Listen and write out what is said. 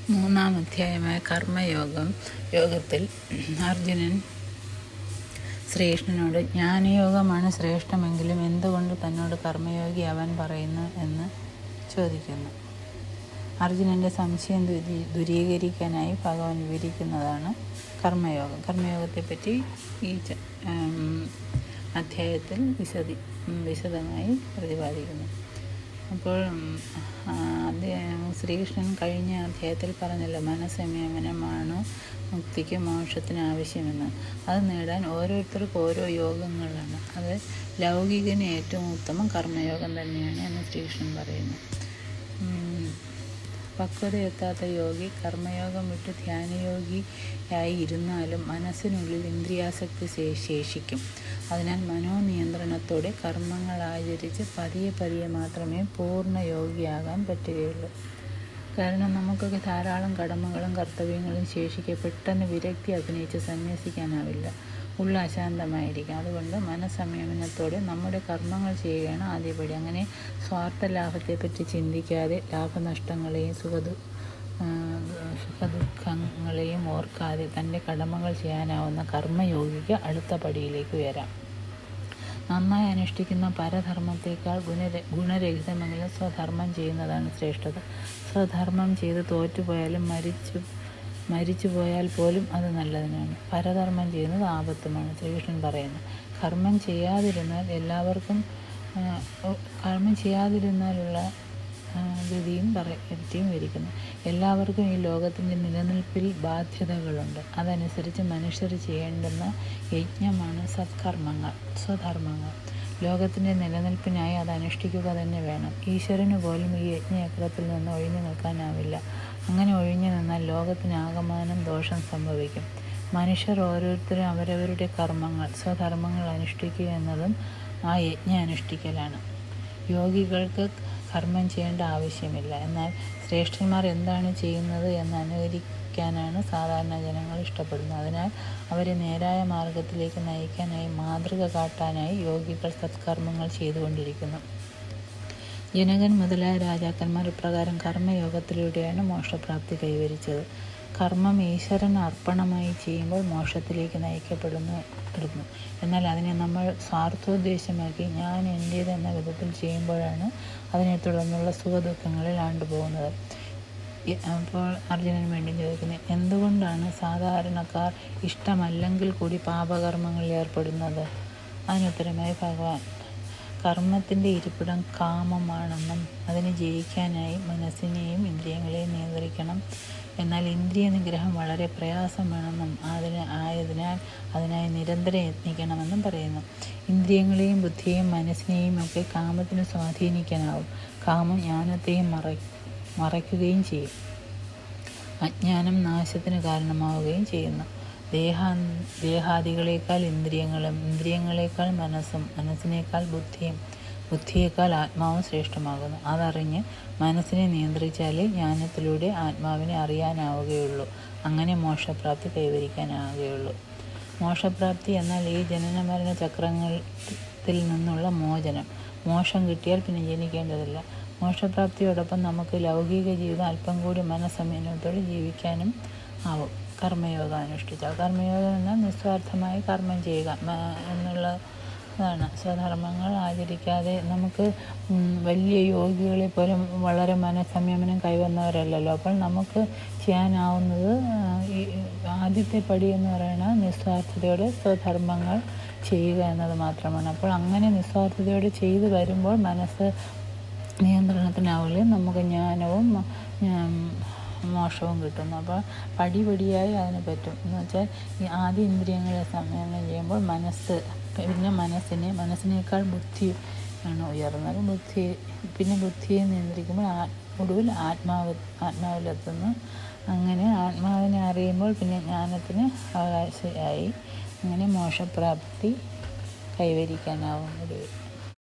മൂന്നാം അധ്യായമായ കർമ്മയോഗം യോഗത്തിൽ അർജുനൻ ശ്രീകൃഷ്ണനോട് ജ്ഞാനയോഗമാണ് ശ്രേഷ്ഠമെങ്കിലും എന്തുകൊണ്ട് തന്നോട് കർമ്മയോഗി അവൻ പറയുന്നു എന്ന് ചോദിക്കുന്നു അർജുനൻ്റെ സംശയം ദുരീ ദൂരീകരിക്കാനായി ഭഗവാൻ വിവരിക്കുന്നതാണ് കർമ്മയോഗം കർമ്മയോഗത്തെപ്പറ്റി ഈ ച- ആം, അധ്യായത്തിൽ വിശദി വിശദമായി പ്രതിപാദിക്കുന്നു അപ്പോൾ ഉം, ആ, അദ്ദേഹം ശ്രീകൃഷ്ണൻ കഴിഞ്ഞ അധ്യായത്തിൽ പറഞ്ഞല്ലോ മനസ്സംയമനമാണ് മുക്തിക്ക് മോക്ഷത്തിന് ആവശ്യമെന്ന് അത് നേടാൻ ഓരോരുത്തർക്കും ഓരോ യോഗങ്ങളാണ് അത് ലൗകികന് ഏറ്റവും ഉത്തമം കർമ്മയോഗം തന്നെയാണ് എന്ന് ശ്രീകൃഷ്ണൻ പറയുന്നു ഉം, പക്വതയെത്താത്ത യോഗി കർമ്മയോഗം വിട്ട് ധ്യാനയോഗിയായി ഇരുന്നാലും മനസ്സിനുള്ളിൽ ഇന്ദ്രിയാസക്തി ശേ- ശേഷിക്കും അതിനാൽ മനോനിയന്ത്രണത്തോടെ കർമ്മങ്ങൾ ആചരിച്ച് പതിയെ പതിയെ മാത്രമേ പൂർണ്ണ യോഗിയാകാൻ പറ്റുകയുള്ളൂ കാരണം നമുക്കൊക്കെ ധാരാളം കടമകളും കർത്തവ്യങ്ങളും ശേഷിക്കെ പെട്ടെന്ന് വിരക്തി അഭിനയിച്ച് സന്യസിക്കാനാവില്ല ഉള്ള അശാന്തമായിരിക്കും അതുകൊണ്ട് മനസ്സംയമനത്തോടെ നമ്മുടെ കർമ്മങ്ങൾ ചെയ്യുകയാണ് ആദ്യപടി അങ്ങനെ സ്വാർത്ഥ ലാഭത്തെപ്പറ്റി ചിന്തിക്കാതെ ലാഭനഷ്ടങ്ങളെയും സുഖദു ആ, സുഖദുഃഖങ്ങളെയും ഓർക്കാതെ തൻ്റെ കടമകൾ ചെയ്യാനാവുന്ന കർമ്മയോഗിക്ക് അടുത്ത പടിയിലേക്ക് ഉയരാം നന്നായി അനുഷ്ഠിക്കുന്ന പരധർമ്മത്തേക്കാൾ ഗുണര ഗുണരഹിതമെങ്കിലും സ്വധർമ്മം ചെയ്യുന്നതാണ് ശ്രേഷ്ഠത സ്വധർമ്മം ചെയ്ത് തോറ്റുപോയാലും മരിച്ചു മരിച്ചു പോയാൽ പോലും അത് നല്ലതിനാണ് പരധർമ്മം ചെയ്യുന്നത് ആപത്തുമാണ് ശ്രീകൃഷ്ണൻ പറയുന്നു കർമ്മം ചെയ്യാതിരുന്നാൽ എല്ലാവർക്കും ആ, ഒ- കർമ്മം ചെയ്യാതിരുന്നാലുള്ള ആ, ഗതിയും പറയറ്റിയും ഇരിക്കുന്നു എല്ലാവർക്കും ഈ ലോകത്തിൻ്റെ നിലനിൽപ്പിൽ ബാധ്യതകളുണ്ട് അതനുസരിച്ച് മനുഷ്യർ ചെയ്യേണ്ടുന്ന യജ്ഞമാണ് സത്കർമ്മങ്ങൾ സ്വധർമ്മങ്ങൾ ലോകത്തിൻ്റെ നിലനിൽപ്പിനായി അത് അനുഷ്ഠിക്കുക തന്നെ വേണം ഈശ്വരന് പോലും ഈ യജ്ഞചക്രത്തിൽ നിന്ന് ഒഴിഞ്ഞു നിൽക്കാനാവില്ല അങ്ങനെ ഒഴിഞ്ഞു നിന്നാൽ ലോകത്തിനാകമാനം ദോഷം സംഭവിക്കും മനുഷ്യർ ഓരോരുത്തരും അവരവരുടെ കർമ്മങ്ങൾ സ്വധർമ്മങ്ങൾ അനുഷ്ഠിക്കുക എന്നതും ആ യജ്ഞ അനുഷ്ഠിക്കലാണ് യോഗികൾക്ക് കർമ്മം ചെയ്യേണ്ട ആവശ്യമില്ല എന്നാൽ ശ്രേഷ്ഠന്മാർ എന്താണ് ചെയ്യുന്നത് എന്ന് അനുകരിക്കാനാണ് സാധാരണ ജനങ്ങൾ ഇഷ്ടപ്പെടുന്നത് അതിനാൽ അവരെ നേരായ മാർഗത്തിലേക്ക് നയിക്കാനായി മാതൃക കാട്ടാനായി യോഗികൾ സത്കർമ്മങ്ങൾ ചെയ്തുകൊണ്ടിരിക്കുന്നു ജനകൻ മുതലായ രാജാക്കന്മാർ ഇപ്രകാരം കർമ്മയോഗത്തിലൂടെയാണ് മോക്ഷപ്രാപ്തി കൈവരിച്ചത് കർമ്മം ഈശ്വരന് അർപ്പണമായി ചെയ്യുമ്പോൾ മോക്ഷത്തിലേക്ക് നയിക്കപ്പെടുന്നു പെടുന്നു എന്നാൽ അതിനെ നമ്മൾ സ്വാർത്ഥോദ്ദേശമാക്കി ഞാൻ എൻ്റേത് എന്ന വിധത്തിൽ ചെയ്യുമ്പോഴാണ് അതിനെ തുടർന്നുള്ള സുഖദുഃഖങ്ങളിൽ ആണ്ടുപോകുന്നത് ഈ- അപ്പോൾ അർജുനൻ വീണ്ടും ചോദിക്കുന്നത് എന്തുകൊണ്ടാണ് സാധാരണക്കാർ ഇഷ്ടമല്ലെങ്കിൽ കൂടി പാപകർമ്മങ്ങളിൽ ഏർപ്പെടുന്നത് അതിനുത്തരമായി ഭഗവാൻ കർമ്മത്തിൻ്റെ ഇരിപ്പിടം കാമമാണെന്നും അതിനെ ജയിക്കാനായി മനസ്സിനെയും ഇന്ദ്രിയങ്ങളെയും നിയന്ത്രിക്കണം എന്നാൽ ഇന്ദ്രിയ നിഗ്രഹം വളരെ പ്രയാസമാണെന്നും അതിന് ആയതിനാൽ അതിനായി നിരന്തരം യത്നിക്കണമെന്നും പറയുന്നു ഇന്ദ്രിയങ്ങളെയും ബുദ്ധിയെയും മനസ്സിനെയും ഒക്കെ കാമത്തിന് സ്വാധീനിക്കാനാവും കാമം ജ്ഞാനത്തെയും മറ മറയ്ക്കുകയും ചെയ്യും അജ്ഞാനം നാശത്തിന് കാരണമാവുകയും ചെയ്യുന്നു ദേഹ ദേഹാദികളേക്കാൾ ഇന്ദ്രിയങ്ങളും ഇന്ദ്രിയങ്ങളേക്കാൾ മനസ്സും മനസ്സിനേക്കാൾ ബുദ്ധിയും ബുദ്ധിയേക്കാൾ ആത്മാവും ശ്രേഷ്ഠമാകുന്നു അതറിഞ്ഞ് മനസ്സിനെ നിയന്ത്രിച്ചാലേ ജ്ഞാനത്തിലൂടെ ആത്മാവിനെ അറിയാനാവുകയുള്ളൂ അങ്ങനെ മോക്ഷപ്രാപ്തി കൈവരിക്കാനാവുകയുള്ളൂ മോക്ഷപ്രാപ്തി എന്നാൽ ഈ ജനന മരണ ചക്രത്തിൽ നിന്നുള്ള മോചനം മോക്ഷം കിട്ടിയാൽ പിന്നെ ജനിക്കേണ്ടതില്ല മോക്ഷപ്രാപ്തിയോടൊപ്പം നമുക്ക് ലൗകിക ജീവിതം അല്പം കൂടി മനസ്സംയമനത്തോടെ ജീവിക്കാനും ആവും കർമ്മയോഗം അനുഷ്ഠിച്ചാൽ കർമ്മയോഗം എന്നാൽ നിസ്വാർത്ഥമായി കർമ്മം ചെയ്യുക മ- എന്നുള്ള അതാണ് സ്വധർമ്മങ്ങൾ ആചരിക്കാതെ നമുക്ക് ഉം, വലിയ യോഗികളെ പോലും വളരെ മനസ്സംയമനം കൈവന്നവരല്ലല്ലോ അപ്പോൾ നമുക്ക് ചെയ്യാനാവുന്നത് ആ, ഈ ആദ്യത്തെ പടി എന്ന് പറയുന്നത് നിസ്വാർത്ഥതയോടെ സ്വധർമ്മങ്ങൾ ചെയ്യുക എന്നത് മാത്രമാണ് അപ്പോൾ അങ്ങനെ നിസ്വാർത്ഥതയോടെ ചെയ്തു വരുമ്പോൾ മനസ്സ് നിയന്ത്രണത്തിനാവില്ല നമുക്ക് ജ്ഞാനവും ഉം, മോക്ഷവും കിട്ടുന്നു അപ്പോൾ പടിപടിയായി അതിന് പറ്റും എന്ന് വെച്ചാൽ ഈ ആദ്യ ഇന്ദ്രിയങ്ങളെ സംയമനം ചെയ്യുമ്പോൾ മനസ്സ് പിന്നെ മനസ്സിനെ മനസ്സിനേക്കാൾ ബുദ്ധി ആണ് ഉയർന്നത് ബുദ്ധി പിന്നെ ബുദ്ധിയെ നിയന്ത്രിക്കുമ്പോൾ ആ ഒടുവിൽ ആത്മാവ് ആത്മാവിലെത്തുന്നു അങ്ങനെ ആത്മാവിനെ അറിയുമ്പോൾ പിന്നെ ജ്ഞാനത്തിന് അവകാശമായി അങ്ങനെ മോക്ഷപ്രാപ്തി കൈവരിക്കാനാവും ഒടുവിൽ